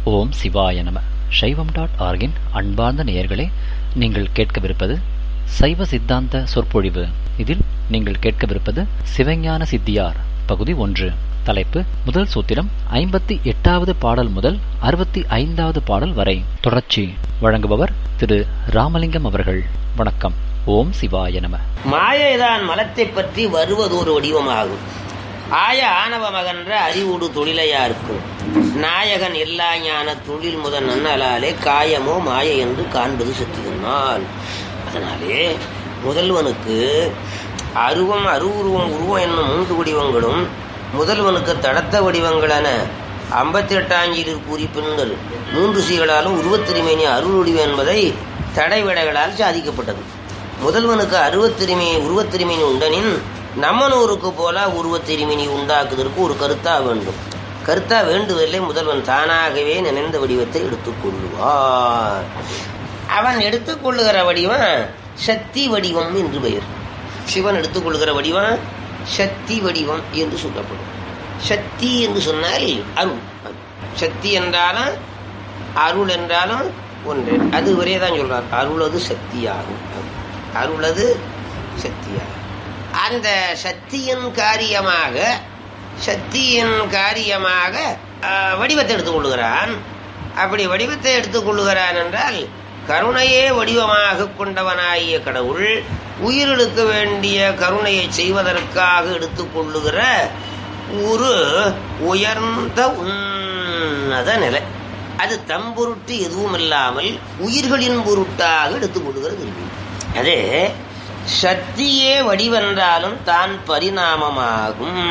ஓம் சிவாய நம சைவம் டாட் ஆர்கின் அன்பார்ந்த நேயர்களே நீங்கள் கேட்கவிருப்பது சைவ சித்தாந்த சொற்பொழிவு இதில் நீங்கள் கேட்கவிருப்பது சிவஞான சித்தியார் பகுதி ஒன்று தலைப்பு முதல் சூத்திரம் ஐம்பத்தி எட்டாவது பாடல் முதல் அறுபத்தி ஐந்தாவது பாடல் வரை தொடர்ச்சி வழங்குபவர் திரு ராமலிங்கம் அவர்கள் வணக்கம் ஓம் சிவாய நம மாயைதான் மலத்தை பற்றி வருவதொரு வடிவமாகும் ஆய ஆணவ மகன்ற அறிவுடு தொழிலையார்க்கும் நாயகன் எல்லா ஞான தொழில் முதல் நன்னலாலே காயமோ மாய என்று காண்பது சத்தியனால் அதனாலே முதல்வனுக்கு அருவம் அருவுருவம் உருவம் என்னும் மூன்று வடிவங்களும் முதல்வனுக்கு தடத்த வடிவங்களான ஐம்பத்தி எட்டாஞ்சிலில் குறிப்பினர் மூன்று சீகளாலும் உருவத்திருமேனி அருள் வடிவம் என்பதை தடைவிடைகளால் சாதிக்கப்பட்டது முதல்வனுக்கு அருவத்திருமி உருவத்திருமினி உண்டனின் நம்மனூருக்கு போல உருவத்திருமினி உண்டாக்குவதற்கு ஒரு கருத்தா வேண்டும் கருத்தா வேண்டுவதில்லை முதல்வன் தானாகவே நினைந்த வடிவத்தை எடுத்துக்கொள்ளுவார் அவன் எடுத்துக்கொள்ளுகிற வடிவம் சக்தி வடிவம் என்று பெயர் சிவன் எடுத்துக்கொள்ளுகிற வடிவம் சக்தி வடிவம் என்று சொல்லப்படும் சக்தி என்று சொன்னால் அருள் சக்தி என்றாலும் அருள் என்றாலும் ஒன்று அது ஒரே தான் சொல்றார் அருளது சக்தியாகும் அருளது சக்தியாகும் அந்த சக்தியின் காரியமாக சக்தியின் காரியமாக ஆஹ், வடிவத்தை எடுத்துக்கொள்கிறான் அப்படி வடிவத்தை எடுத்துக்கொள்கிறான் என்றால் கருணையே வடிவமாக கொண்டவனாகிய கடவுள் உயிர்களுக்கு வேண்டிய கருணையை செய்வதற்காக எடுத்துக்கொள்ளுகிற ஒரு உயர்ந்த உன்னத நிலை அது தம் பொருட்டு எதுவும் இல்லாமல் உயிர்களின் பொருட்டாக எடுத்துக்கொள்ளுகிறது அது சக்தியே வடிவென்றாலும் தான் பரிணாமமாகும்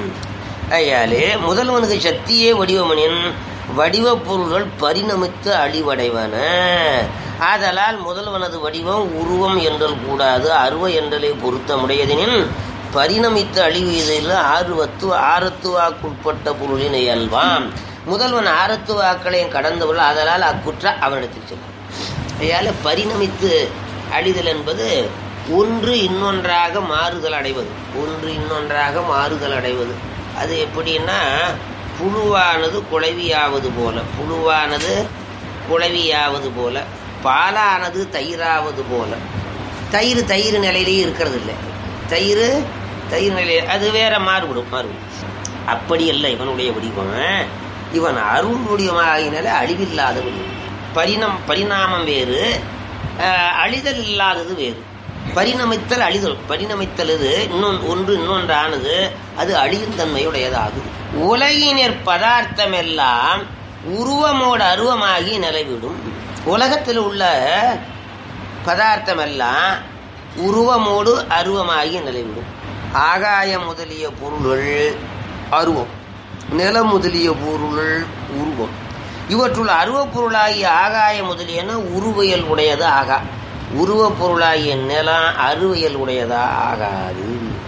ஐயாலே முதல்வனுக்கு சக்தியே வடிவமனின் வடிவப் பொருள்கள் பரிணமித்து அழிவடைவன ஆதலால் முதல்வனது வடிவம் உருவம் என்றல் கூடாது அருவ என்றலை பொருத்தமுடையதெனின் பரிணமித்து அழிவதில் ஆறுவத்து ஆரத்துவாக்குட்பட்ட பொருளின் இயல்பாம் முதல்வன் ஆரத்துவாக்களையும் கடந்தவள் ஆதலால் அக்குற்ற அவனிடத்தில் செல்லும் ஐயால பரிணமித்து அழிதல் என்பது ஒன்று இன்னொன்றாக மாறுதல் அடைவது ஒன்று இன்னொன்றாக மாறுதல் அடைவது அது எப்படின்னா புழுவானது குழவியாவது போல புழுவானது குழவியாவது போல பாலானது தயிராவது போல தயிர் தயிர் நிலையிலேயே இருக்கிறது இல்லை தயிர் தயிர் நிலையில அது வேற மாறுபடும் மாறுபடும் அப்படி இல்லை இவனுடைய வடிவம் இவன் அருள் வடிவமாகினால அழிவில்லாத வடிவம் பரிணம் பரிணாமம் வேறு அஹ், அழிதல் இல்லாதது வேறு பரிணமித்தல் அழிதல் பரிணமித்தல் இது இன்னொன்று ஒன்று இன்னொன்றானது அது அழியும் தன்மையுடையதாகும் உலகினர் பதார்த்தம் எல்லாம் உருவமோடு அருவமாகி நிலைவிடும் உலகத்தில் உள்ள பதார்த்தம் எல்லாம் உருவமோடு அருவமாகி நிலைவிடும் ஆகாயம் முதலிய பொருள்கள் அருவம் நிலம் முதலிய பொருள்கள் உருவம் இவற்றுள் அருவப் பொருளாகிய ஆகாய முதலியன உருவியல் உடையது ஆகா உருவப் பொருளாகிய நிலம் அருவியல் உடையதா ஆகாது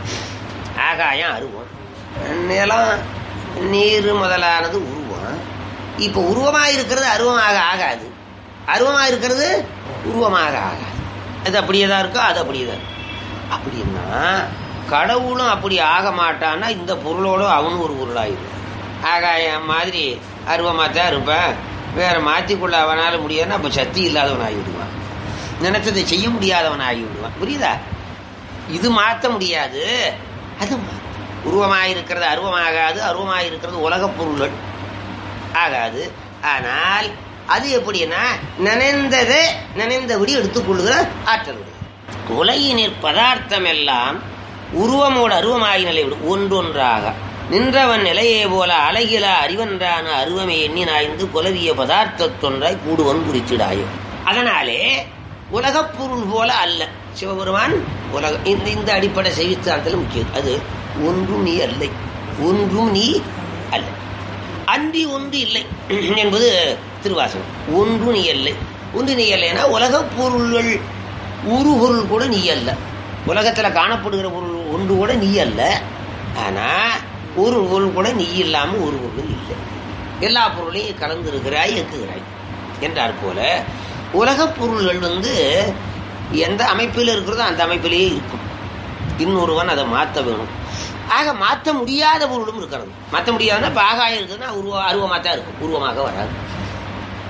ஆகாயம் அருவம் நிலம் நீர் முதலானது உருவம் இப்போ உருவமாக இருக்கிறது அருவமாக ஆகாது அருவமாக இருக்கிறது உருவமாக ஆகாது அது அப்படியே தான் இருக்கோ அது அப்படியே தான் இருக்கும். அப்படின்னா கடவுளும் அப்படி ஆக மாட்டான்னா இந்த பொருளோடு அவனும் ஒரு பொருளாயிடும் ஆகாயம் மாதிரி அருவமாக தான் இருப்பேன் வேற மாற்றிக்கொள்ள அவனால் முடியாதுன்னா அப்போ சக்தி இல்லாதவன் ஆகிவிடுவான் நினைச்சதை செய்ய முடியாதவன் ஆகிவிடுவான் புரியுதா இது மாற்ற முடியாது அது மாற்றும் உருவமாயிருக்கிறது அருவமாகாது அருவமாயிருக்கிறது உலகப் பொருள்கள் ஆகாது ஆனால் அது எப்படின்னா நினைந்ததை நினைந்தபடி எடுத்துக்கொள்ளுகிற ஆற்றல் உடையது. உலகினிற் பதார்த்தம் எல்லாம் உருவமோடு அருவமாகி நிலைவிடும் ஒன்றொன்றாக நின்றவன் நிலையே போல அழகில அறிவன்றான அருவமே எண்ணி நாய்ந்து குலவிய பதார்த்தத்தொன்றாய் கூடுவன் குறிச்சிடாயோ அதனாலே உலகப் பொருள் போல அல்ல சிவபெருமான் உலக இந்த இந்த அடிப்படை செய்தித்தாளத்தில் முக்கியம் அது ஒன்றும் நீ அல்லை ஒன்றும் நீ அல்ல அன்றி ஒன்று இல்லை என்பது திருவாசகம் ஒன்று நீ அல்லை ஒன்று நீ அல்லைன்னா உலகப் பொருள்கள் ஒரு பொருள் கூட நீ அல்ல உலகத்தில் காணப்படுகிற பொருள் ஒன்று கூட நீ அல்ல ஆனால் ஒரு பொருள் கூட நீ இல்லாமல் ஒரு பொருளும் இல்லை எல்லா பொருளையும் கலந்திருக்கிறாய் இயக்குகிறாய் என்றார் போல உலகப் பொருள்கள் வந்து எந்த அமைப்பில் இருக்கிறதோ அந்த அமைப்பிலேயே இருக்கும் இன்னொருவன் அதை மாற்ற வேணும் ஆக மாற்ற முடியாத பொருளும் இருக்கிறது மாற்ற முடியாதுன்னா இப்போ ஆகாயம் இருக்குதுன்னா உருவ அருவமாக தான் இருக்கும் உருவமாக வராது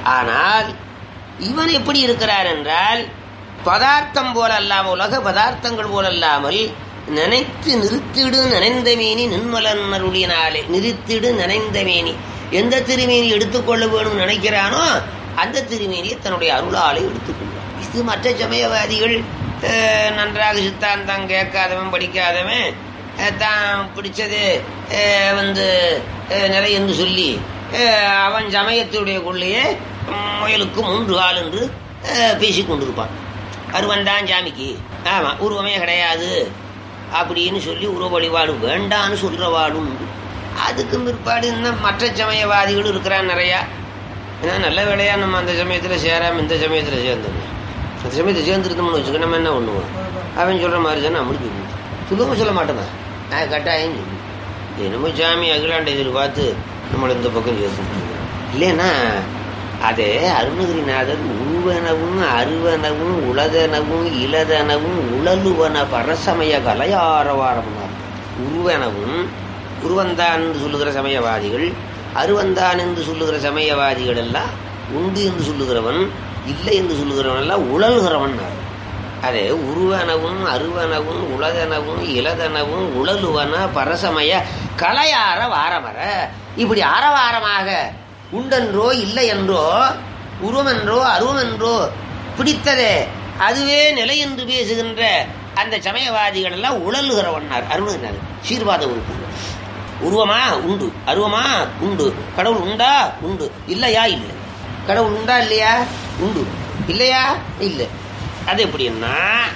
ஆனால் இவன் எப்படி இருக்கிறார் என்றால் பதார்த்தம் போல அல்லாமல் உலக பதார்த்தங்கள் போல அல்லாமல் நினைத்து நிறுத்திடு நினைந்தமேனி நின்மலன்னருளினாலே நிறுத்திடு நினைந்தமேனி எந்த திருமேனி எடுத்துக்கொள்ள வேணும் நினைக்கிறானோ அந்த திருமேனியை தன்னுடைய அருளாலே எடுத்துக்கொள்வான் இது மற்ற சமயவாதிகள் அஹ், நன்றாக சித்தாந்தம் கேட்காதவன் படிக்காதவன் அஹ், தான் பிடிச்சது அஹ், வந்து அஹ், நிலை என்று சொல்லி அஹ், அவன் சமயத்துடைய கொள்ளையே முயலுக்கு மூன்று கால் என்று அஹ், பேசிக் கொண்டிருப்பான் அருவன் தான் சாமிக்கு ஆமா உருவமே கிடையாது அப்படின்னு சொல்லி உருவ வழிபாடு வேண்டான்னு சொல்றவாடும் உண்டு அதுக்கும் பிற்பாடு இன்னும் மற்ற சமயவாதிகளும் இருக்கிறான் நிறையா ஏன்னா நல்ல வேலையா நம்ம அந்த சமயத்துல சேராம இந்த சமயத்துல சேர்ந்தோம் அந்த சமயத்தை சேர்ந்துருந்தோம்னு வச்சுக்க நம்ம என்ன பண்ணுவோம் அவன் சொல்ற மாதிரி தான் நம்மளுக்கு இருக்குது. சொல்லவும் சொல்ல மாட்டோமா நான் கட்டாயம் சொல்லு என்னமோ சாமி அகிலாண்ட இதில் பார்த்து நம்மளை இந்த பக்கம் சேர்த்து இல்லைன்னா அதே அருணகிரிநாதர் உருவனவும் அருவனவும் உளதனவும் இளதனவும் உழலுவன பரசமய கலையாரவாரம்னார் உருவனவும் உருவந்தான் என்று சொல்லுகிற சமயவாதிகள் அருவந்தான் என்று சொல்லுகிற சமயவாதிகள் எல்லாம் உண்டு என்று சொல்லுகிறவன் இல்லை என்று சொல்லுகிறவன் எல்லாம் உழல்கிறவன் அதே உருவனவும் அருவனவும் உளதனவும் இளதனவும் உழலுவன பரசமய கலையார வாரமர இப்படி ஆரவாரமாக உண்டென்றோ இல்லை என்றோ உருவமென்றோ அருவமென்றோ பிடித்ததே அதுவே நிலை என்று பேசுகின்ற அந்த சமயவாதிகள் எல்லாம் உழலுகிறவன்னார் அருணகிரிநாதர் சீர்வாத உறுப்பு உருவமா உண்டு அருவமா உண்டு கடவுள் உண்டா உண்டு இல்லையா இல்லை கடவுள் உண்டா இல்லையா உண்டு இல்லையா இல்லை அது எப்படின்னா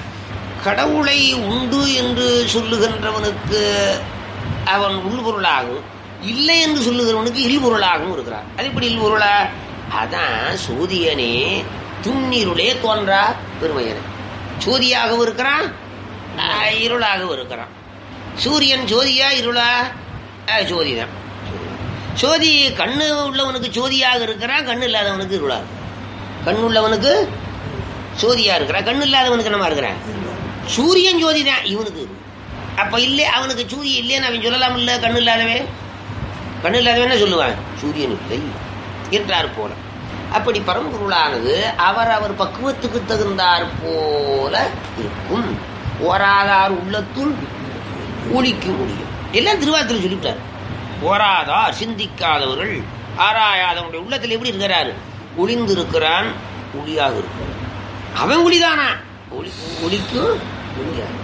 கடவுளை உண்டு என்று சொல்லுகின்றவனுக்கு அவன் உள்பொருளாகும் இல்லை என்று சொல்லுகிறவனுக்கு இல்பொருளாகவும் இருக்கிறான் அது எப்படி இல்பொருளா அதான் சூரியனே துண்ணீருளே தோன்றா பெருமையனே சோதியாகவும் இருக்கிறான் ஆஹ், இருளாகவும் இருக்கிறான் சூரியன் ஜோதியா இருளா ஆஹ், ஜோதிதான் சோதி கண்ணு உள்ளவனுக்கு ஜோதியாக இருக்கிறான் கண்ணு இல்லாதவனுக்கு இருளா இருக்கிறான். கண்ணு உள்ளவனுக்கு சோதியா இருக்கிறான் கண்ணு இல்லாதவனுக்கு என்னமா இருக்கிறான் சூரியன் ஜோதி தான் இவனுக்கு அப்ப இல்லை அவனுக்கு சூரியன் இல்லைன்னு அவன் சொல்லலாம் இல்ல கண்ணு இல்லாதவன் கண்ணு இல்லாதவன் என்ன சொல்லுவான் சூரியன் இல்லை என்றார் போல அப்படி பரம்பொருளானது அவர் அவர் பக்குவத்துக்கு தகுந்தார் போல இருக்கும் ஓராதார் உள்ளத்துள் ஒழிக்க முடியும் எல்லாம் திருவாரத்தில் சொல்லிவிட்டார் ஓராதார் சிந்திக்காதவர்கள் ஆராயாதவனுடைய உள்ளத்தில் எப்படி இருக்கிறாரு ஒளிந்திருக்கிறான் ஒளியாக இருக்கிறான் அவன் ஒளிதானா ஒளி ஒளிக்கும் ஒளியாக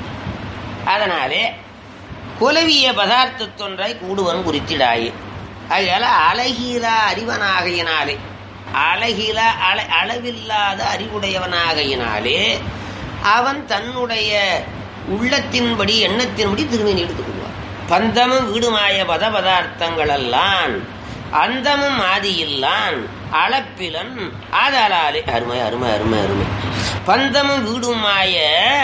அதனாலே குலவிய பதார்த்தத்தொன்றை கூடுவன் குறித்திடாயே ஆகையால அழகில அறிவனாகையினாலே அழகில அள அளவில்லாத அறிவுடையவனாகையினாலே அவன் தன்னுடைய உள்ளத்தின்படி எண்ணத்தின்படி திருமணி எடுத்துக்கொள்வான் பந்தமும் வீடுமாய பத பதார்த்தங்களெல்லாம் அந்தமும் ஆதியில்லான் அளப்பிலன் ஆதலாலே அருமை அருமை அருமை அருமை பந்தமும் வீடுமாய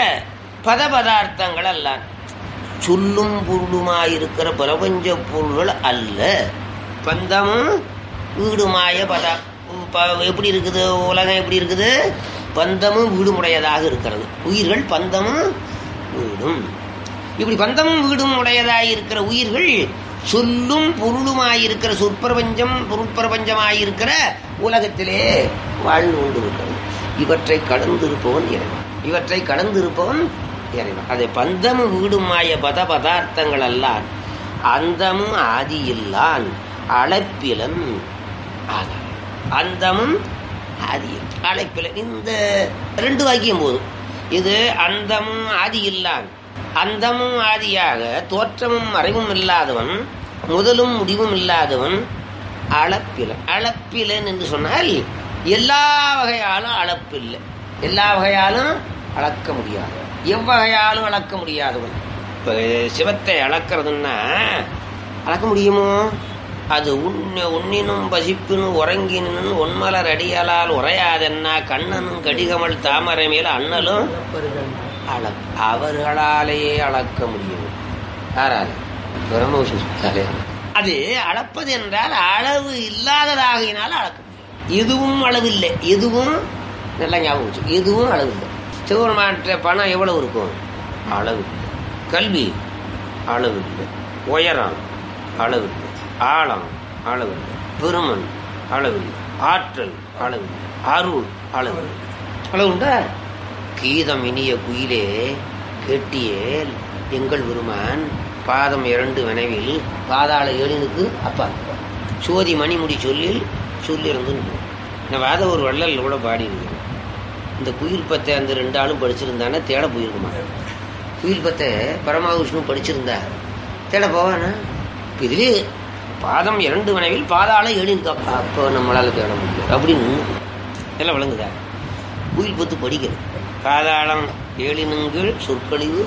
பத பதார்த்தங்கள் எல்லாம் சொல்லும் பொருளுமாயிருக்கிற பிரபஞ்ச பொருள்கள் அல்ல பந்தமும் வீடுமாய பதா ப- எப்படி இருக்குது உலகம் எப்படி இருக்குது பந்தமும் வீடுமுடையதாக இருக்கிறது உயிர்கள் பந்தமும் வீடும் இப்படி பந்தமும் வீடும் உடையதாக இருக்கிற உயிர்கள் சொல்லும் பொருளுமாயிருக்கிற சொற்பிரபஞ்சம் பொருட்பிரபஞ்சமாயிருக்கிற உலகத்திலே வாழ்ந்து கொண்டிருக்கிறது இவற்றை கடந்திருப்பவன் இறைவன் இவற்றை கடந்திருப்பவன் இறைவன் அதை பந்தமும் வீடுமாய பத பதார்த்தங்கள் எல்லாம் அந்தமும் ஆதியில்லான் அளப்பிலன் ஆதாரம் அந்தமும் ஆதியும் அழைப்பிலன் இந்த ரெண்டு வாக்கியம் போதும் இது அந்தமும் ஆதி இல்லான் அந்தமும் ஆதியாக தோற்றமும் மறைவும் இல்லாதவன் முதலும் முடிவும் இல்லாதவன் அளப்பிலன் அளப்பிலன் என்று சொன்னால் எல்லா வகையாலும் அளப்பில்லை எல்லா வகையாலும் அளக்க முடியாது எவ்வகையாலும் அளக்க முடியாதவன் இப்ப சிவத்தை அளக்கிறதுன்னா அளக்க முடியுமோ அது உண்ண உண்ணினும் பசிப்பினும் உறங்கினும் ஒன்மலர் அடியலால் உரையாதென்னா கண்ணனும் கடிகமல் தாமரை மேல அண்ணலும் அள அவர்களாலேயே அளக்க முடியும் யாரால பிரம்மவிஷ்ணுத்தாலே அது அளப்பது என்றால் அளவு இல்லாததாகினால் அளக்க முடியும் எதுவும் அளவில்லை எதுவும் நல்லா ஞாபகம் வச்சு எதுவும் அளவில்லை சிவபெருமாற்ற பணம் எவ்வளவு இருக்கும் அளவில்லை கல்வி அளவில்லை உயரம் அளவில்லை ஆழம் அளவில்லை பெருமன் அளவில்லை ஆற்றல் அளவு அருள் அளவு அளவு உண்டா கீதம் இனிய குயிலே கேட்டியேல் எங்கள் பெருமான் பாதம் இரண்டு வினைவில் பாதாள ஏழினுக்கு அப்பா சோதி மணிமுடி சொல்லில் சொல்லிருந்து இந்த வாத ஒரு வள்ளல் கூட பாடி இருக்கு இந்த குயில் பத்தை அந்த ரெண்டு ஆளும் படிச்சிருந்தானே தேட போயிருக்குமா குயில் பத்தை பரமவிஷ்ணு படிச்சிருந்தா தேட போவானா இப்ப இதுலயே பாதம் இரண்டு வினைவில் பாதாள ஏழினுக்கு அப்பா அப்போ நம்மளால தேட முடியும் அப்படின்னு எல்லாம் விளங்குதா குயில் பத்து படிக்கணும் பாதாளம் ஏழினுங்கள் சொற்கழிவு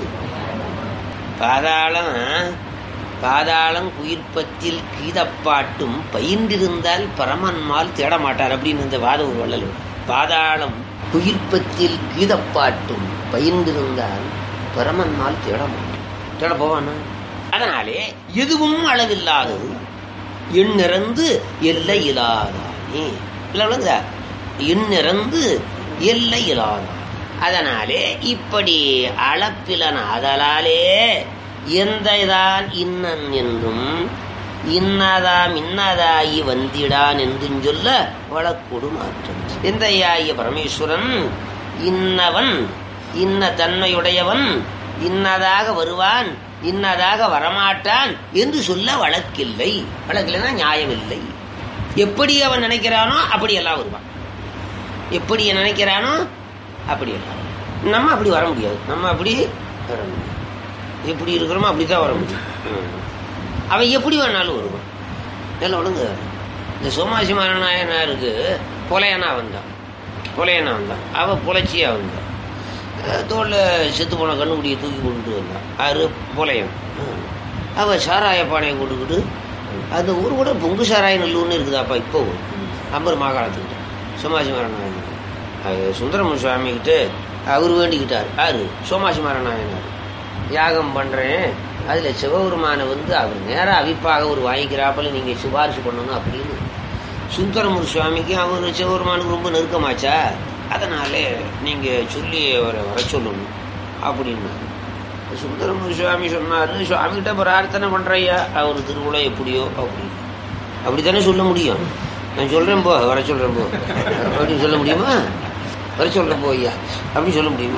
பாதாளம் பாதாளம் குயிர்ப்பத்தில் கீதப்பாட்டும் பயின்றிருந்தால் பரமன்மால் தேட மாட்டார் அப்படின்னு இந்த வாத ஒரு வள்ளல் பாதாளம் குயிர்ப்பத்தில் கீதப்பாட்டும் பயின்றிருந்தால் பரமன்மால் தேட மாட்டார் தேட போவானா அதனாலே எதுவும் அளவில்லாதது எண்ணிறந்து எல்லை இல்லாதானே இல்லை விளங்குதா எண்ணிறந்து எல்லை இல்லாதான் அதனாலே இப்படி அளப்பிலன் அதலாலே எந்தைதான் இன்னன் என்றும் இன்னதாம் இன்னதாகி வந்திடான் என்றும் சொல்ல வழக்கொடு மாற்றம் எந்தையாகிய பரமேஸ்வரன் இன்னவன் இன்ன தன்மையுடையவன் இன்னதாக வருவான் இன்னதாக வரமாட்டான் என்று சொல்ல வழக்கில்லை வழக்கில்லைன்னா நியாயமில்லை எப்படி அவன் நினைக்கிறானோ அப்படி எல்லாம் வருவான் எப்படி நினைக்கிறானோ அப்படி எல்லாம் நம்ம அப்படி வர முடியாது நம்ம அப்படி வர முடியாது எப்படி இருக்கிறோமோ அப்படி தான் வர முடியும் ம். அவன் எப்படி வேணாலும் வருவான் எல்லாம் ஒழுங்கு இந்த சோமாசி நாயனாருக்கு புலையனா வந்தான் புலையனா வந்தான் அவன் புலைச்சியா வந்தான் அஹ் தோல்ல செத்து போன கண்ணுக்குடியை தூக்கி கொண்டுட்டு வந்தான் ஆறு புலையன் ம். அவ சாராய பானையை கொண்டுக்கிட்டு அந்த ஊர் கூட பொங்கு சாராய நல்லூர்னு இருக்குதாப்பா இப்போ அம்பர் மாகாணத்துக்கிட்ட சோமாசி நாயனார் அது சுந்தரமன் சுவாமி கிட்ட அவர் வேண்டிக்கிட்டார் யாரு சோமாசி நாயனார் யாகம் பண்றேன் அதுல சிவபெருமானை வந்து அவர் நேரா அவிப்பாக ஒரு வாங்கிக்கிறாப்பல நீங்க சிபாரிசு பண்ணணும் அப்படின்னு சுந்தரமூர் சுவாமிக்கு அவர் சிவபெருமானுக்கு ரொம்ப நெருக்கமாச்சா அதனாலே நீங்க சொல்லி அவரை வர சொல்லணும் அப்படின்னு சுந்தரமூர் சுவாமி சொன்னாரு சுவாமிகிட்ட பிரார்த்தனை பண்றையா அவர் திருவிழா எப்படியோ அப்படின்னு அப்படித்தானே சொல்ல முடியும் நான் சொல்றேன் போ வர சொல்றேன் போ அப்படின்னு சொல்ல முடியுமா வர சொல்றேன் போ ஐயா அப்படின்னு சொல்ல முடியுமா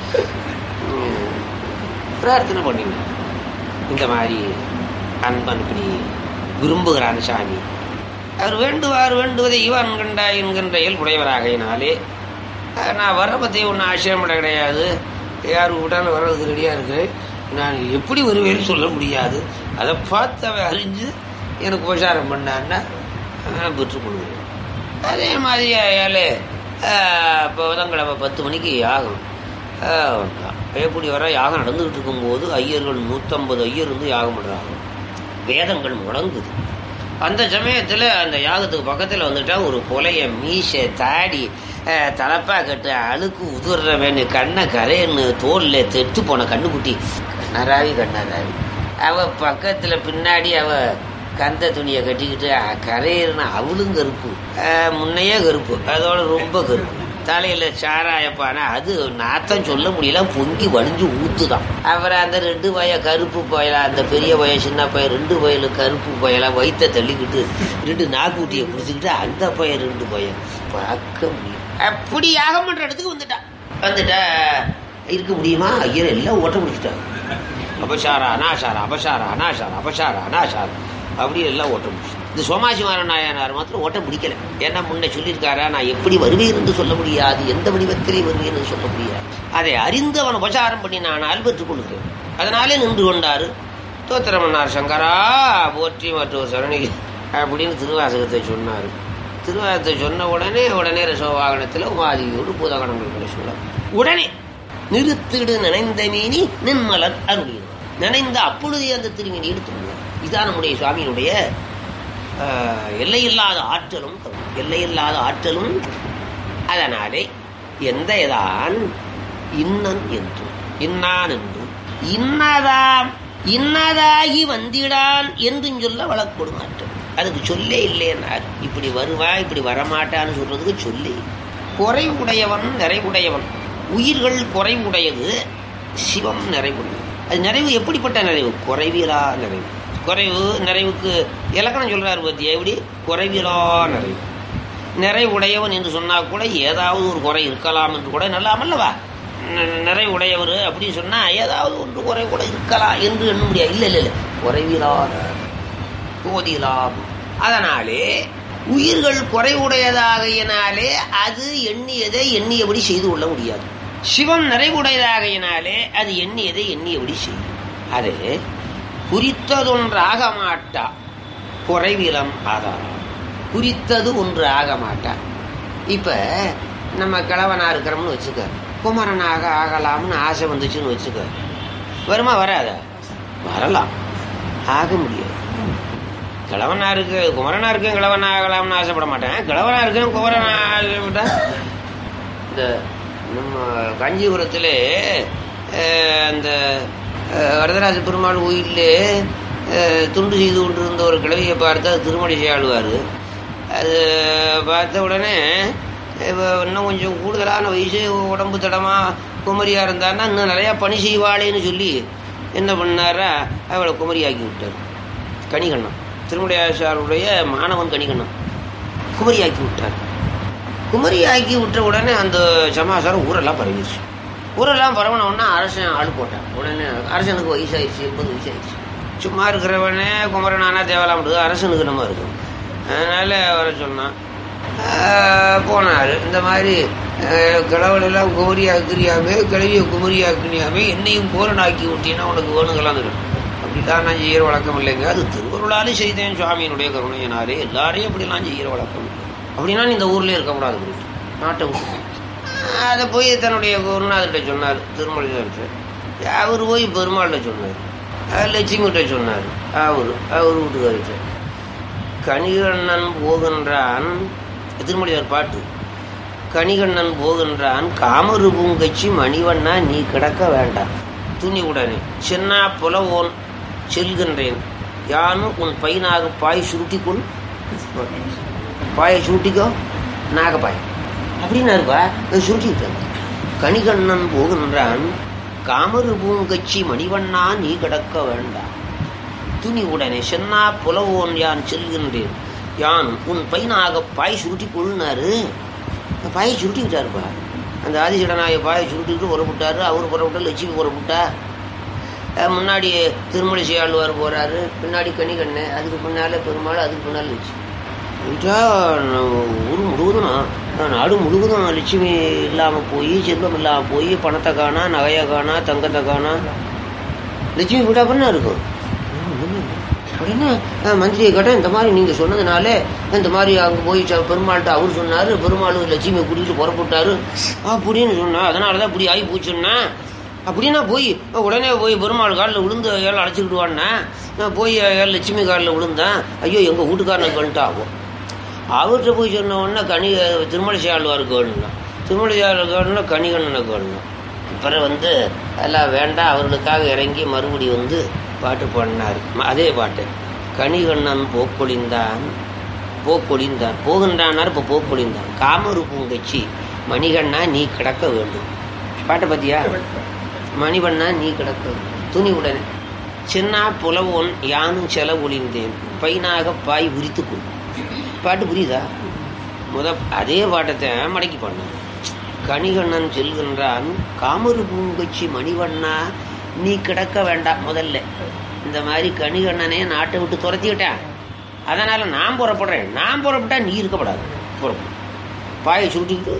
உம், பிரார்த்தனை பண்ணிங்க இந்த மாதிரி அன்பன் இப்படி விரும்புகிறான் சாமி அவர் வேண்டுவார் வேண்டுவதை இவன் கண்டா என்கின்ற இயல்புடையவராகையினாலே அஹ், நான் வர்ற பற்றி ஒன்றும் ஆசிரியப்பட கிடையாது யார் விட்டாலும் வர்றதுக்கு ரெடியாக இருக்கு நான் எப்படி வருவேன்னு சொல்ல முடியாது அதை பார்த்து அவன் அறிஞ்சு எனக்கு உபசாரம் பண்ணான்னா நான் பெற்றுக்கொள்கிறேன் அதே மாதிரி ஏழு இப்போ புதன்கிழமை பத்து மணிக்கு யாகம் ஆஹ் வந்தான். எப்படி வர யாகம் நடந்துகிட்டு இருக்கும்போது ஐயர்கள் நூற்றம்பது ஐயர் வந்து யாகம் பண்ணுறாங்க வேதங்கள் முழங்குது அந்த சமயத்தில் அந்த யாகத்துக்கு பக்கத்தில் வந்துட்டா ஒரு புலைய மீசை தாடி ஆஹ், தலப்பா கட்டு அழுக்கு உதுறவன் கண்ணை கரையன்னு தோல்ல தெட்டு போன கண்ணுக்குட்டி கண்ணராவி கண்ணராவி அவ பக்கத்துல பின்னாடி அவ கந்த துணியை கட்டிக்கிட்டு அஹ், கரையறன அவளும் கருப்பு ஆஹ், முன்னையே கருப்பு அதோட ரொம்ப கருப்பு தலையில சாராயப்பானா அது நாத்தம் சொல்ல முடியல பொங்கி வடிஞ்சு ஊத்துதான் அப்புறம் அந்த ரெண்டு வய கருப்பு பயலா அந்த பெரிய பய சின்ன பையன் ரெண்டு வயலு கருப்பு பயலா வயித்தை தள்ளிக்கிட்டு ரெண்டு நாக்குட்டியை குடிச்சுக்கிட்டு அந்த பையன் ரெண்டு பையன் பார்க்க முடியும் அப்படி யாகம் பண்ற இடத்துக்கு வந்துட்டான் வந்துட்டா இருக்க முடியுமா ஐயர் எல்லாம் ஓட்ட முடிச்சுட்டாங்க அபசாரா அனாசாரா அபசாரா அனாசாரா அபசாரா அனாசாரா அப்படி எல்லாம் ஓட்ட முடிச்சு இந்த சோமாசிமாரன் நாயனார் மாத்திரம் ஓட்ட பிடிக்கல ஏன்னா முன்ன சொல்லியிருக்காரா நான் எப்படி வருவேன் என்று சொல்ல முடியாது எந்த வடிவத்திலே வருவேன் என்று சொல்ல முடியாது அதை அறிந்து அவன் உபசாரம் பண்ணி நான் பெற்றுக் கொள்கிறேன் அதனாலே நின்று கொண்டாரு தோத்திரமன்னார் சங்கரா போற்றி மற்றொரு சரணி அப்படின்னு திருவாசகத்தை சொன்னார் திருவாசகத்தை சொன்ன உடனே உடனே ரசோவாகனத்தில் உமாதியோடு பூதகணங்கள் சொல்ல உடனே நிறுத்திடு நினைந்த மீனி நின்மலர் அருளினார் நினைந்த அப்பொழுதே அந்த திருமீனி எடுத்துள்ளார் இதான் நம்முடைய சுவாமியினுடைய ஆஹ், எல்லையில்லாத ஆற்றலும் எல்லையில்லாத ஆற்றலும் அதனாலே எந்த இதான் இன்னன் என்றும் இன்னான் என்றும் இன்னதாம் இன்னதாகி வந்திடான் என்றும் சொல்ல வழக்கொடும் ஆற்றல் அதுக்கு சொல்லே இல்லைன்னார் இப்படி வருவான் இப்படி வரமாட்டான்னு சொல்றதுக்கு சொல்லி குறைவுடையவன் நிறைவுடையவன் உயிர்கள் குறைவுடையது சிவம் நிறைவுடையது அது நிறைவு எப்படிப்பட்ட நிறைவு குறைவிலா நிறைவு குறைவு நிறைவுக்கு இலக்கணம் சொல்றாரு பத்தியா எப்படி குறைவிலா நிறைவு நிறை உடையவன் என்று சொன்னா கூட ஏதாவது ஒரு குறை இருக்கலாம் என்று கூட நல்லாம் அல்லவா ந- நிறை உடையவர் அப்படின்னு சொன்னா ஏதாவது ஒன்று குறை கூட இருக்கலாம் என்று எண்ண முடியாது இல்லை இல்லை இல்லை குறைவிலாத போதிலாம் அதனாலே உயிர்கள் குறைவுடையதாகையினாலே அது எண்ணியதை எண்ணியபடி செய்து கொள்ள முடியாது சிவம் நிறைவுடையதாகையினாலே அது எண்ணியதை எண்ணியபடி செய்யும் அது குறித்ததொன்றாக மாட்டா குறைவிலம் ஆதாரம் குறித்தது ஒன்று ஆக மாட்டா இப்ப நம்ம கிழவனா இருக்கிறோம்னு வச்சுக்க குமரனாக ஆகலாம்னு ஆசை வந்துச்சுன்னு வச்சுக்க வருமா வராதா வரலாம் ஆக முடியாது கிழவனா இருக்கு குமரனா இருக்கேன் கிழவனா ஆகலாம்னு ஆசைப்பட மாட்டேன் கிழவனா இருக்கேன் குமரனா ஆசைப்பட்டா இந்த நம்ம காஞ்சிபுரத்தில் அந்த அஹ், வரதராஜ பெருமாள் கோயிலே துண்டு செய்து கொண்டிருந்த ஒரு கிழவியை பார்த்து அது திருமணி செய்யாளுவார் அது பார்த்த உடனே இவ இன்னும் கொஞ்சம் கூடுதலான வயசு உடம்பு தடமா குமரியாக இருந்தான்னா இன்னும் நிறையா பணி செய்வாளேன்னு சொல்லி என்ன பண்ணாரா அவளை குமரியாக்கி விட்டார் கணிகண்ணன் திருமுடையாசாருடைய மாணவன் கணிகண்ணன் குமரியாக்கி விட்டார் குமரியாக்கி விட்ட உடனே அந்த சமாசாரம் ஊரெல்லாம் பரவிடுச்சு ஊரெல்லாம் பரவின உடனே அரசன் ஆள் போட்டான் உடனே அரசனுக்கு வயசாயிடுச்சு எண்பது வயசாயிடுச்சு சும்மா இருக்கிறவனே குமரனானா தேவலாம் முடியாது அரசனுக்கு நம்ம இருக்கும் அதனால வர சொன்னான் ஆஹ் போனார் இந்த மாதிரி ஆஹ் கிழவனெல்லாம் குமரியாக்குறியாமே கிழவியை குமரியாக்குனியாமே என்னையும் கோரனாக்கி விட்டீங்கன்னா உனக்கு வேணுங்கலாம் இருக்கு அப்படிலாம் நான் செய்கிற வழக்கம் இல்லைங்க அது திருவருளாலே செய்தேன் சுவாமியினுடைய கருணையினாலே எல்லாரையும் அப்படிலாம் செய்கிற வழக்கம் இல்லை அப்படின்னா நீ இந்த ஊர்லயே இருக்கக்கூடாது அப்படின்ட்டு. நாட்டை விட்டு அதை போய் தன்னுடைய குருநாதர்கிட்ட சொன்னார் திருமலையார்கிட்ட அவர் போய் பெருமாள்கிட்ட சொன்னார் அவர் லட்சுமிகிட்ட சொன்னார் அவர் அவர் வீட்டுக்காரிட்ட கணிகண்ணன் போகின்றான் திருமலையார் பாட்டு கணிகண்ணன் போகின்றான் காமரு பூங்கச்சி மணிவண்ணா நீ கிடக்க வேண்டாம் துணி உடனே சின்னா புலவோன் செல்கின்றேன் யானும் உன் பையனாக பாய் சுருட்டிக்கொள் பாயை சுருட்டிக்கோ நாகப்பாய் அப்படின்னாருப்பா சுருட்டிக்கிட்டேன் கணிகண்ணன் போகின்றான் காமரு பூங்கச்சி மணிவண்ணா நீ கிடக்க வேண்டாம் துணி உடனே சென்னா புலவோன் யான் செல்கின்றேன் யான் உன் பையனாக பாய் சுருட்டி கொள்ளினாரு பாயை சுருட்டிக்கிட்டாருப்பா அந்த ஆதிசடனாய பாயை சுருட்டிக்கிட்டு புறப்பட்டாரு அவர் புறப்பட்டார் லட்சுமி புறப்பட்டா அஹ் முன்னாடி திருமலை செய்யாளுவார் போறாரு பின்னாடி கணிகண்ணு அதுக்கு பின்னால பெருமாள் அதுக்கு பின்னால் லட்சுமி போயிட்டா நம்ம ஊர் முழுவதும் நான் நாடு முழுவதும் லட்சுமி இல்லாமல் போய் செல்வம் இல்லாமல் போய் பணத்தை காணா நகையை காணா தங்கத்தை காணா லட்சுமி போயிட்டா பண்ணா இருக்கும் உடனே அஹ், மந்திரியை கேட்டேன் இந்த மாதிரி நீங்கள் சொன்னதுனால இந்த மாதிரி அங்கே போய் ச- பெருமாள்கிட்ட அவர் சொன்னார் பெருமாள் லட்சுமியை கூட்டிகிட்டு புறப்பட்டாரு அப்படின்னு சொன்னா அதனால தான் இப்படி ஆகி போச்சுன்னா அப்படின்னா போய் உடனே போய் பெருமாள் காலில் விழுந்து ஏழை அழைச்சிக்கிட்டு வாடினா நான் போய் ஏழு லட்சுமி காலில் விழுந்தேன் ஐயோ எங்கள் வீட்டுக்காரனுக்கு வந்துட்டு ஆகும் அவர்கிட்ட போய் சொன்ன உடனே கனி திருமலை ஆழ்வாருக்கு வேணும்னா திருமலை ஆழ்வாருக்கு வேணும்னா கனிகண்ணனுக்கு வேணும் அப்புறம் வந்து எல்லாம் வேண்டாம் அவர்களுக்காக இறங்கி மறுபடி வந்து பாட்டு பாடினார் ம- அதே பாட்டு கனிகண்ணன் போக்கொழிந்தான் போக்கொழிந்தான் போகின்றானார் இப்போ போக்கொழிந்தான் காமரு பூங்கச்சி மணிகண்ணா நீ கிடக்க வேண்டும் பாட்டை பத்தியா மணிவண்ணா நீ கிடக்க வேண்டும். துணி உடனே சின்னா புலவோன் யானும் செலவொழிந்தேன் பைனாக பாய் உரித்துக்கொள் பாட்டு புரியுதா முத அதே பாட்டத்தை மடக்கி பண்ணான் கணிகண்ணன் செல்கின்றான் காமரு பூங்கச்சி மணிவண்ணா நீ கிடக்க வேண்டாம் முதல்ல இந்த மாதிரி கணிகண்ணனே நாட்டை விட்டு துரத்திக்கிட்டேன் அதனால நான் புறப்படுறேன் நான் புறப்பட்டா நீ இருக்கப்படாது புறப்படு பாயை சுருட்டிக்கிட்டு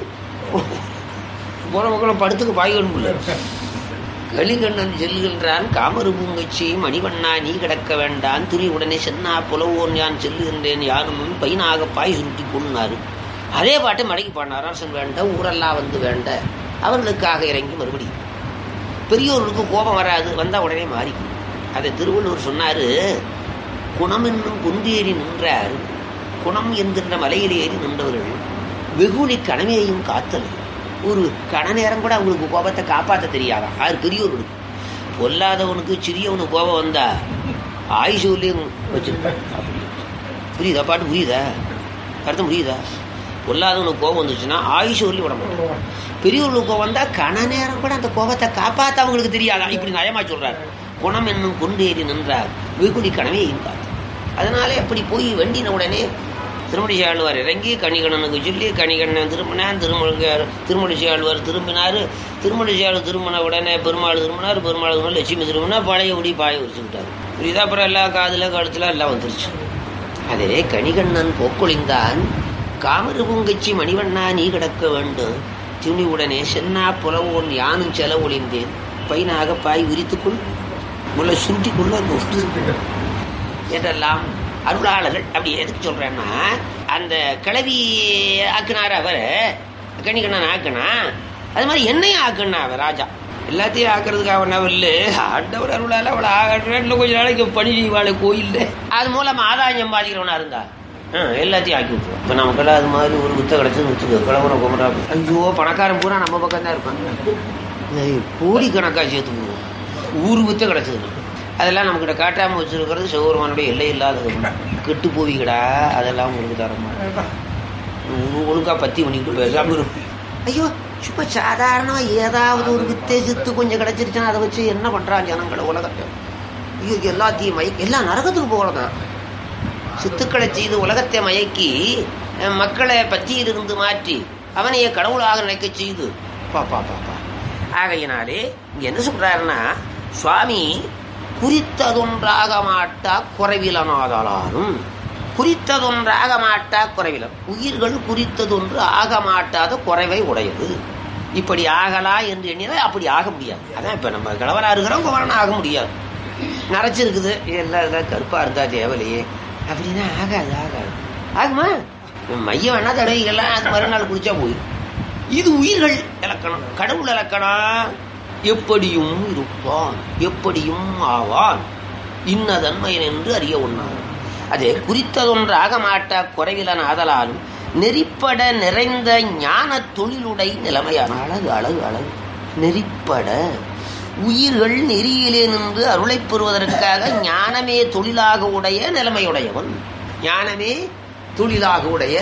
புறமக்களும் படுத்துக்கு பாய் வேணும்ல கலிகண்ணன் செல்கின்றான் காமரு பூங்கச்சி மணிவண்ணா நீ கிடக்க வேண்டான் துணி உடனே சென்னா புலவோன் யான் செல்லுகின்றேன் யாரும் முன் பையனாக பாய் சுருட்டி கொள்ளினாரு அதே பாட்டை மடக்கி பாடினார் அரசன் வேண்ட ஊரெல்லாம் வந்து வேண்ட அவர்களுக்காக இறங்கி மறுபடியும் பெரியோர்களுக்கு கோபம் வராது வந்தா உடனே மாறிக்கும் அதை திருவள்ளுவர் சொன்னாரு குணம் என்னும் குந்தேறி நின்றார் குணம் என்கின்ற மலையில் ஏறி நின்றவர்கள் வெகுளி கனவையையும் காத்தல் ஒரு கண நேரம் கூட அவங்களுக்கு கோபத்தை காப்பாற்ற தெரியாதான் அது பெரியோர்களுக்கு பொல்லாதவனுக்கு சிறியவனுக்கு கோபம் வந்தா ஆயுஷூலையும் வச்சிருப்பான் அப்படி புரியுதா பாட்டு புரியுதா அர்த்தம் புரியுதா பொல்லாதவனுக்கு கோபம் வந்துச்சுன்னா ஆயுஷ் சொல்லி விட மாட்டான் பெரியவர்களுக்கு கோபம் வந்தா கன நேரம் கூட அந்த கோபத்தை காப்பாத்த அவங்களுக்கு தெரியாதா இப்படி நயமா சொல்றாரு குணம் என்னும் கொண்டேறி நின்றார் வெகுளி கனவே காத்து அதனால அப்படி போய் வெண்டின உடனே திருமணிசி ஆழ்வார் இறங்கி கணிகண்ணனுக்கு சொல்லி கணிகண்ணன் திரும்பினான் திருமணி திருமணிசி ஆழ்வார் திரும்பினார் திருமணிசி ஆழ்வார் திரும்பின உடனே பெருமாள் திரும்பினார் பெருமாள் திரும்ப லட்சுமி திரும்பினா பழைய உடி பாய விரிச்சுக்கிட்டார் புரியுதா அப்புறம் எல்லா காதில் கழுத்துல எல்லாம் வந்துருச்சு அதிலே கணிகண்ணன் போக்கொழிந்தான் காமரு பூங்கச்சி மணிவண்ணா நீ கிடக்க வேண்டும் துணிவுடனே சென்னா புலவோன் யானும் செல ஒளிந்தேன் பைனாக பாய் விரித்துக்குள் முள்ள சுருட்டிக்குள்ள என்றெல்லாம் அருளாளர்கள் அப்படி எதுக்கு சொல்றேன்னா அந்த கிளவி ஆக்குனார் அவர் கணிகண்ணன் ஆக்குனா அது மாதிரி என்னையும் ஆக்குனா அவர் ராஜா எல்லாத்தையும் ஆக்குறதுக்கு அவன் அவள் ஆண்டவர் அருளால அவளை ஆகட்டும் கொஞ்ச நாளைக்கு பணி செய்வாள் கோயில்ல அது மூலம் ஆதாயம் பாதிக்கிறவனா இருந்தா ஆ, எல்லாத்தையும் ஆக்கி விட்டுருவோம் இப்போ நமக்கெல்லாம் அது மாதிரி ஒரு வித்தை கிடச்சுன்னு வச்சுக்கோ கிளம்புற குமரா ஐயோ பணக்காரன் பூரா நம்ம பக்கம் தான் இருப்பாங்க கோடி கணக்காக சேர்த்து போடுவோம் ஊர் வித்தை கிடச்சது அதெல்லாம் நம்மக்கிட்ட காட்டாமல் வச்சிருக்கிறது சிவபெருமானுடைய எல்லை இல்லாத கெட்டு போவீங்கடா அதெல்லாம் உங்களுக்கு தரமா ஒழுங்கா பத்தி பண்ணிக்கிட்டு பேசாம இருக்கும் ஐயோ சும்மா சாதாரணமாக ஏதாவது ஒரு வித்தை சித்து கொஞ்சம் கிடச்சிருச்சுன்னா அதை வச்சு என்ன பண்ணுறான் ஜனங்களை உலகத்தை ஐயோ எல்லாத்தையும் மை எல்லாம் நரகத்துக்கு போகலாம் சித்துக்களை செய்து உலகத்தை மயக்கி அஹ், மக்களை பத்தியிலிருந்து மாற்றி அவனையே கடவுளாக நினைக்க செய்து பா பா பா பா ஆகையினாலே இங்க என்ன சொல்றாருன்னா சுவாமி குறித்ததொன்றாக மாட்டா குறைவிலனாதலாரும் குறித்ததொன்றாக மாட்டா குறைவிலன் உயிர்கள் குறித்ததொன்று ஆக மாட்டாத குறைவை உடையது இப்படி ஆகலா என்று எண்ணினால் அப்படி ஆக முடியாது அதான் இப்ப நம்ம கிழவனா இருக்கிறோம் குமரனா ஆக முடியாது நரைச்சிருக்குது எல்லாம் இதெல்லாம் கருப்பா இருந்தா தேவலையே அப்படின்னா ஆகாது ஆகாது ஆகுமா மையம் வேணா தடவைகள்லாம் அது மறுநாள் குடிச்சா போயிடும் இது உயிர்கள் இலக்கணம் கடவுள் இலக்கணம் எப்படியும் இருப்பான் எப்படியும் ஆவான் இன்னதன்மையன் என்று அறிய உண்ணான் அதே குறித்ததொன்றாக மாட்டா குறைவிலன் ஆதலாலும் நெறிப்பட நிறைந்த ஞான தொழிலுடை நிலைமையான அழகு அழகு அழகு நெறிப்பட உயிர்கள் நெறியிலே நின்று அருளைப் பெறுவதற்காக ஞானமே தொழிலாக உடைய நிலைமையுடையவன் ஞானமே தொழிலாக உடைய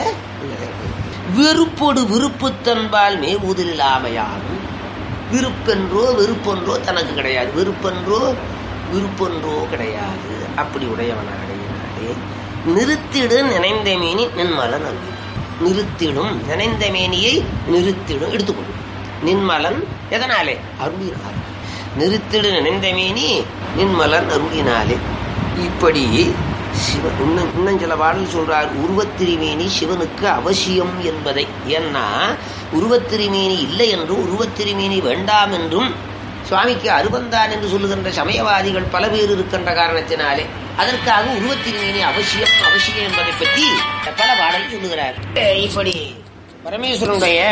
வெறுப்பொடு விருப்புத்தன்பால் மேவுதலில்லாமையானும் விருப்பென்றோ வெறுப்பென்றோ தனக்கு கிடையாது வெறுப்பென்றோ விருப்பென்றோ கிடையாது அப்படி உடையவனாடையினாலே நிறுத்திடு நினைந்த மேனி நின்மலன் அங்கு நிறுத்திடும் நினைந்த மேனியை நிறுத்திடும் எடுத்துக்கொள்ளும் நின்மலன் எதனாலே அருளினார் நிறுத்திடு நினைந்த மேனி நின்மலன் அருளினாலே இப்படி சிவன் இன்னும் இன்னும் சில பாடல் சொல்றார் உருவத்திருமேனி சிவனுக்கு அவசியம் என்பதை ஏன்னா உருவத்திருமேனி இல்லை என்றும் உருவத்திருமேனி வேண்டாம் என்றும் சுவாமிக்கு அருவந்தான் என்று சொல்லுகின்ற சமயவாதிகள் பல பேர் இருக்கின்ற காரணத்தினாலே அதற்காக உருவத்திருமேனி அவசியம் அவசியம் என்பதை பற்றி பல பாடல் சொல்லுகிறார் அஹ் இப்படி பரமேஸ்வரனுடைய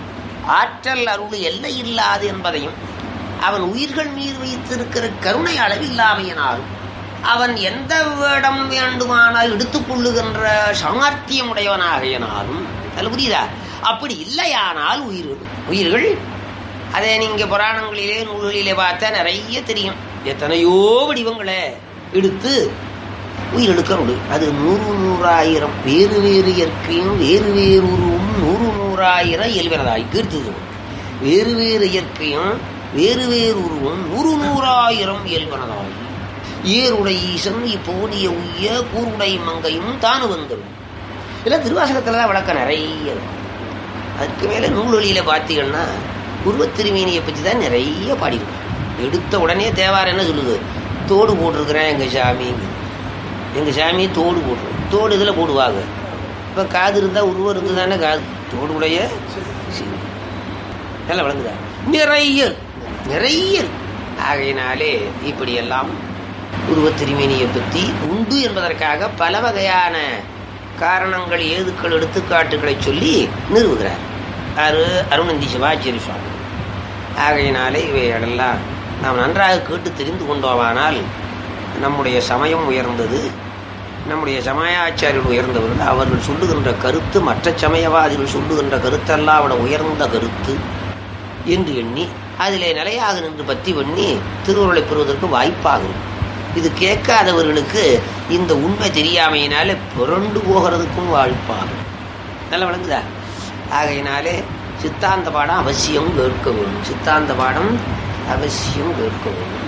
ஆற்றல் அருள் எல்லை இல்லாது என்பதையும் அவன் உயிர்கள் மீது வைத்திருக்கிற கருணை அளவில்லாமையினாலும் அவன் எந்த வேடம் வேண்டுமானால் எடுத்துக்கொள்ளுகின்ற சாமர்த்தியம் உடையவனாகையினாலும் அது புரியுதா அப்படி இல்லையானால் உயிர் உயிர்கள் அதை நீங்க புராணங்களிலே நூல்களிலே பார்த்தா நிறைய தெரியும் எத்தனையோ வடிவங்களை எடுத்து உயிரெடுக்க முடியும் அது நூறு நூறாயிரம் வேறு வேறு இயற்கையும் வேறு வேறு உருவும் நூறு நூறாயிரம் இயல்பினதாய் கீர்த்துது வேறு வேறு இயற்கையும் வேறு வேறு உருவும் நூறு நூறாயிரம் இயல்பனதாய் ஏருடை ஈசன் இப்போனிய உய்ய கூருடை மங்கையும் தானு வந்துடும் இதெல்லாம் திருவாசகத்துல தான் விளக்கம் நிறைய இருக்கும் அதுக்கு மேல நூல்வழியில பார்த்தீங்கன்னா உருவத்திருமீனியை பற்றி தான் நிறைய பாடியிருக்கும் எடுத்த உடனே தேவாரம் என்ன சொல்லுது தோடு போட்டிருக்கிறேன் எங்க சாமி எங்க சாமி தோடு போட்டுரும் தோடு இதில் போடுவாங்க இப்போ காது இருந்தால் உருவம் இருந்து தானே காது தோடு உடைய சிவம். நல்லா விளங்குதா நிறைய நிறைய ஆகையினாலே இப்படியெல்லாம் உருவத்திருமேனியை பற்றி உண்டு என்பதற்காக பல வகையான காரணங்கள் ஏதுக்கள் எடுத்துக்காட்டுகளை சொல்லி நிறுவுகிறார் அது அருணந்தி சிவாச்சாரி சுவாமி ஆகையினாலே இவைகளெல்லாம் நாம் நன்றாக கேட்டு தெரிந்து கொண்டோமானால் நம்முடைய சமயம் உயர்ந்தது நம்முடைய சமயாச்சாரியர்கள் உயர்ந்தவர்கள் அவர்கள் சொல்லுகின்ற கருத்து மற்ற சமயவாதிகள் சொல்லுகின்ற கருத்தெல்லாம் விட உயர்ந்த கருத்து என்று எண்ணி அதிலே நிலையாக நின்று பத்தி பண்ணி திருவுருளை பெறுவதற்கு வாய்ப்பாகும் இது கேட்காதவர்களுக்கு இந்த உண்மை தெரியாமையினாலே புரண்டு போகிறதுக்கும் வாய்ப்பாகும் நல்லா விளங்குதா ஆகையினாலே சித்தாந்த பாடம் அவசியம் கேட்க வேணும் சித்தாந்த பாடம் அவசியம் கேட்க வேணும்